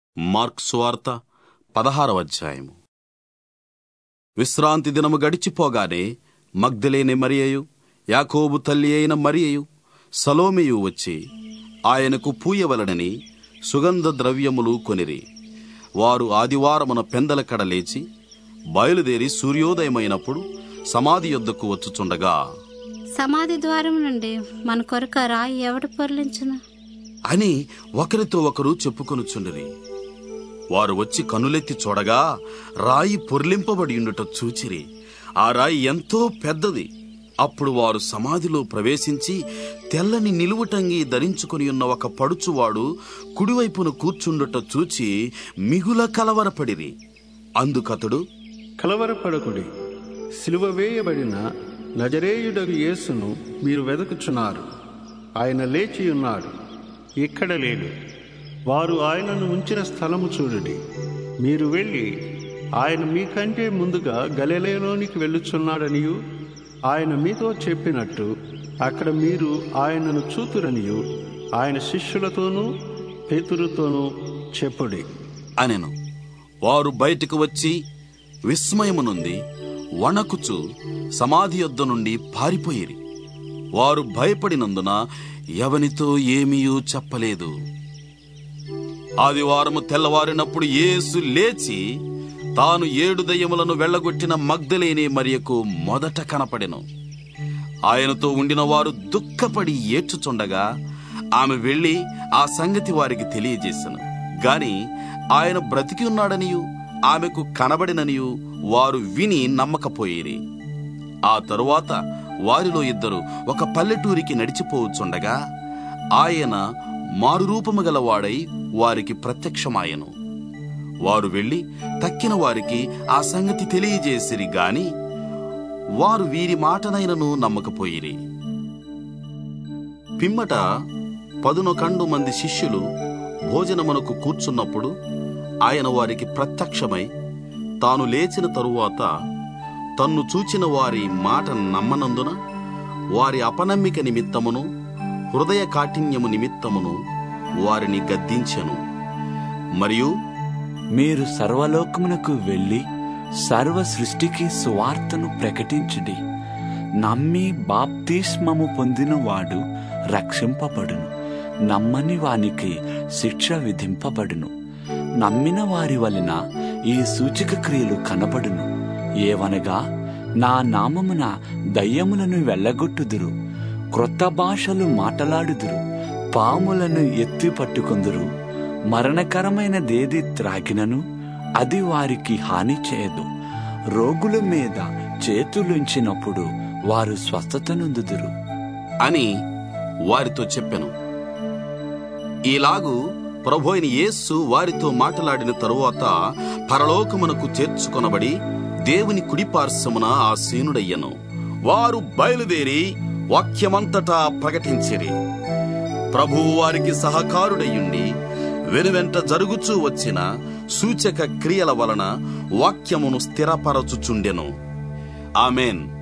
mark సువార్త పదహారవ అధ్యాయము విశ్రాంతి దినము గడిచిపోగానే మగ్ధలేని మరియయు యాకోబు తల్లి అయిన మరియయు సలోమియు వచ్చి ఆయనకు పూయవలనని సుగంధ ద్రవ్యములు కొనిరి వారు ఆదివారమున పెందల కడ లేచి బయలుదేరి సూర్యోదయమైనప్పుడు సమాధి యొద్దకు వచ్చుచుండగా సమాధి ద్వారం నుండి మన కొరకు ఆ రాయి ఎవడు పొర్లించును అని ఒకరితో ఒకరు చెప్పుకొనుచుండిరి వారు వచ్చి కనులెత్తి చూడగా రాయి పొర్లింపబడి ఉండుట చూచిరి ఆ రాయి ఎంతో పెద్దది అప్పుడు వారు సమాధిలో ప్రవేశించి తెల్లని నిలువుటంగి ధరించుకుని ఉన్న ఒక పడుచువాడు కుడివైపున కూర్చుండుట చూచి మిగుల కలవరపడిరి అందుకతడు కలవరపడకుడి సిలువ వేయబడిన నజరేయుడగు యేసును మీరు వెదకుచున్నారు ఆయన లేచి ఉన్నాడు ఇక్కడ లేడు వారు ఆయనను ఉంచిన స్థలము చూడుడి మీరు వెళ్ళి ఆయన మీకంటే ముందుగా గలిలయలోనికి వెళ్ళుచున్నాడనియు ఆయన మీతో చెప్పినట్టు అక్కడ మీరు ఆయనను చూతురనియు ఆయన శిష్యులతోనూ పేతురుతోనూ చెప్పుడి అనెను వారు బయటకు వచ్చి విస్మయమునుంది వణకుచు సమాధి యొద్ద నుండి పారిపోయిరి వారు భయపడినందున ఎవనితో ఏమీయూ చెప్పలేదు ఆదివారము తెల్లవారినప్పుడు యేసు లేచి తాను ఏడు దయ్యములను వెళ్ళగొట్టిన మగ్ధలేని మరియకు మొదట కనపడెను ఆయనతో ఉండిన వారు దుఃఖపడి ఏడ్చుచుండగా ఆమె వెళ్ళి ఆ సంగతి వారికి తెలియజేసెను గాని ఆయన బ్రతికి ఉన్నాడనియు ఆమెకు కనబడిననియు వారు విని నమ్మకపోయిరి ఆ తరువాత వారిలో ఇద్దరు ఒక పల్లెటూరికి నడిచిపోవచ్చుండగా ఆయన మారురూపము గలవాడై వారికి ప్రత్యక్షమాయెను వారు వెళ్లి తక్కిన వారికి ఆ సంగతి తెలియజేసిరి గాని వారు వీరి మాటనైనను నమ్మకపోయిరి పిమ్మట పదునొకండు మంది శిష్యులు భోజనమునకు కూర్చున్నప్పుడు ఆయన వారికి ప్రత్యక్షమై తాను లేచిన తరువాత తన్ను చూచిన వారి మాట నమ్మనందున వారి అపనమ్మిక నిమిత్తమును హృదయ కాఠిన్యము నిమిత్తమును వారిని గద్దించెను మరియు మీరు సర్వలోకమునకు వెళ్ళి సర్వ సృష్టికి సువార్తను ప్రకటించుడి నమ్మి బాప్తిస్మము పొందినవాడు రక్షింపబడును నమ్మని వానికి శిక్ష విధింపబడును నమ్మిన వారి వలన ఈ సూచక క్రియలు కనబడును ఏవనగా నా నామమున దయ్యములను వెళ్ళగొట్టుదురు క్రొత్త భాషలు మాటలాడుదురు పాములను ఎత్తి పట్టుకొందురు మరణకరమైనదేది త్రాగినను అది వారికి హాని చేయదు రోగుల మీద చేతులుంచినప్పుడు వారు స్వస్థత నొందుదురు అని వారితో చెప్పెను ఈలాగు ప్రభు అయిన యేస్సు వారితో మాట్లాడిన తరువాత పరలోకమునకు చేర్చుకొనబడి దేవుని కుడిపార్శ్వమున ఆ సీనుడయ్యను వారు బయలుదేరి వాక్యమంతటా ప్రకటించిరి ప్రభువు వారికి సహకారుడయ్యుండి వెనువెంట జరుగుచూ వచ్చిన సూచక క్రియల వలన వాక్యమును స్థిరపరచుచుండెను ఆమెన్